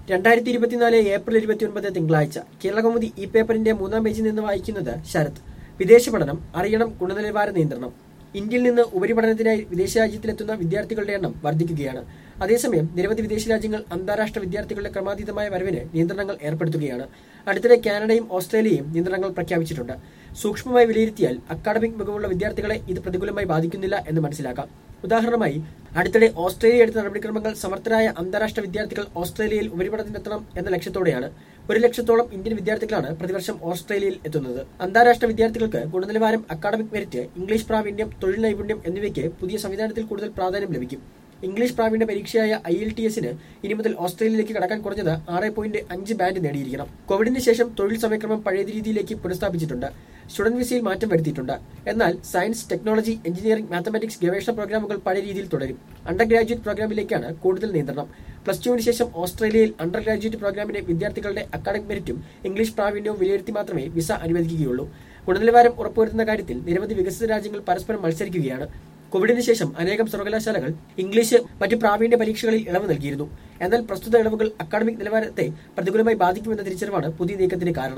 രണ്ടായിരത്തി ഇരുപത്തിനാല് ഏപ്രിൽ ഇരുപത്തിയൊൻപത് തിങ്കളാഴ്ച കേരളകൗമുദി ഈ പേപ്പറിന്റെ മൂന്നാം പേജിൽ നിന്ന് വായിക്കുന്നത് ശരത് വിദേശ പഠനം അറിയണം ഗുണനിലവാര നിയന്ത്രണം ഇന്ത്യയിൽ നിന്ന് ഉപരിപഠനത്തിനായി വിദേശ രാജ്യത്തിലെത്തുന്ന വിദ്യാർത്ഥികളുടെ എണ്ണം വർദ്ധിക്കുകയാണ് അതേസമയം നിരവധി വിദേശ രാജ്യങ്ങൾ അന്താരാഷ്ട്ര വിദ്യാർത്ഥികളുടെ ക്രമാതീതമായ വരവിന് നിയന്ത്രണങ്ങൾ ഏർപ്പെടുത്തുകയാണ് അടുത്തിടെ കാനഡയും ഓസ്ട്രേലിയയും നിയന്ത്രണങ്ങൾ പ്രഖ്യാപിച്ചിട്ടുണ്ട് സൂക്ഷ്മമായി വിലയിരുത്തിയാൽ അക്കാഡമിക് മികവുള്ള വിദ്യാർത്ഥികളെ ഇത് പ്രതികൂലമായി ബാധിക്കുന്നില്ല എന്ന് മനസ്സിലാക്കാം ഉദാഹരണമായി അടുത്തിടെ ഓസ്ട്രേലിയ എടുത്ത നടപടിക്രമങ്ങൾ സമർത്ഥരായ അന്താരാഷ്ട്ര വിദ്യാർത്ഥികൾ ഓസ്ട്രേലിയയിൽ ഉപരിപഠനത്തിനെത്തണം എന്ന ലക്ഷ്യത്തോടെയാണ് ഒരു ലക്ഷത്തോളം ഇന്ത്യൻ വിദ്യാർത്ഥികളാണ് പ്രതിവർഷം ഓസ്ട്രേലിയയിൽ എത്തുന്നത് അന്താരാഷ്ട്ര വിദ്യാർത്ഥികൾക്ക് ഗുണനിലവാരം അക്കാഡമിക് മെറിറ്റ് ഇംഗ്ലീഷ് പ്രാവീണ്യം തൊഴിൽ നൈപുണ്യം എന്നിവയ്ക്ക് പുതിയ സംവിധാനത്തിൽ കൂടുതൽ പ്രാധാന്യം ലഭിക്കും ഇംഗ്ലീഷ് പ്രാവീണ്യ പരീക്ഷയായ ഐ എൽ ടി എസിന് ഇനി മുതൽ ഓസ്ട്രേലിയയിലേക്ക് കടക്കാൻ കുറഞ്ഞത് ആറ് പോയിന്റ് അഞ്ച് ബാൻഡ് നേടിയിരിക്കണം കോവിഡിന് ശേഷം തൊഴിൽ സമയക്രമം പഴയ രീതിയിലേക്ക് പുനഃസ്ഥാപിച്ചിട്ടുണ്ട് സ്റ്റുഡന്റ് വിസയിൽ മാറ്റം വരുത്തിയിട്ടുണ്ട് എന്നാൽ സയൻസ് ടെക്നോളജി എഞ്ചിനീയറിംഗ് മാത്തമാറ്റിക്സ് ഗവേഷണ പ്രോഗ്രാമുകൾ പഴയ രീതിയിൽ തുടരും അണ്ടർ ഗ്രാജുവേറ്റ് പ്രോഗ്രാമിലേക്കാണ് കൂടുതൽ നിയന്ത്രണം പ്ലസ് ടുവിന് ശേഷം ഓസ്ട്രേലിയയിൽ അണ്ടർ ഗ്രാജുവേറ്റ് പ്രോഗ്രാമിന്റെ വിദ്യാർത്ഥികളുടെ അക്കാഡമിക് മെറിറ്റും ഇംഗ്ലീഷ് പ്രാവീണ്യവും വിലയിരുത്തി മാത്രമേ വിസ അനുവദിക്കുകയുള്ളൂ ഗുണനിലവാരം ഉറപ്പുവരുത്തുന്ന കാര്യത്തിൽ നിരവധി വികസിത രാജ്യങ്ങൾ പരസ്പരം മത്സരിക്കുകയാണ് കോവിഡിന് ശേഷം അനേകം സർവകലാശാലകൾ ഇംഗ്ലീഷ് മറ്റ് പ്രാവീണ്യ പരീക്ഷകളിൽ ഇളവ് നൽകിയിരുന്നു എന്നാൽ പ്രസ്തുത ഇളവുകൾ അക്കാഡമിക് നിലവാരത്തെ പ്രതികൂലമായി ബാധിക്കുമെന്ന തിരിച്ചറിവാണ് പുതിയ നീക്കത്തിന് കാരണം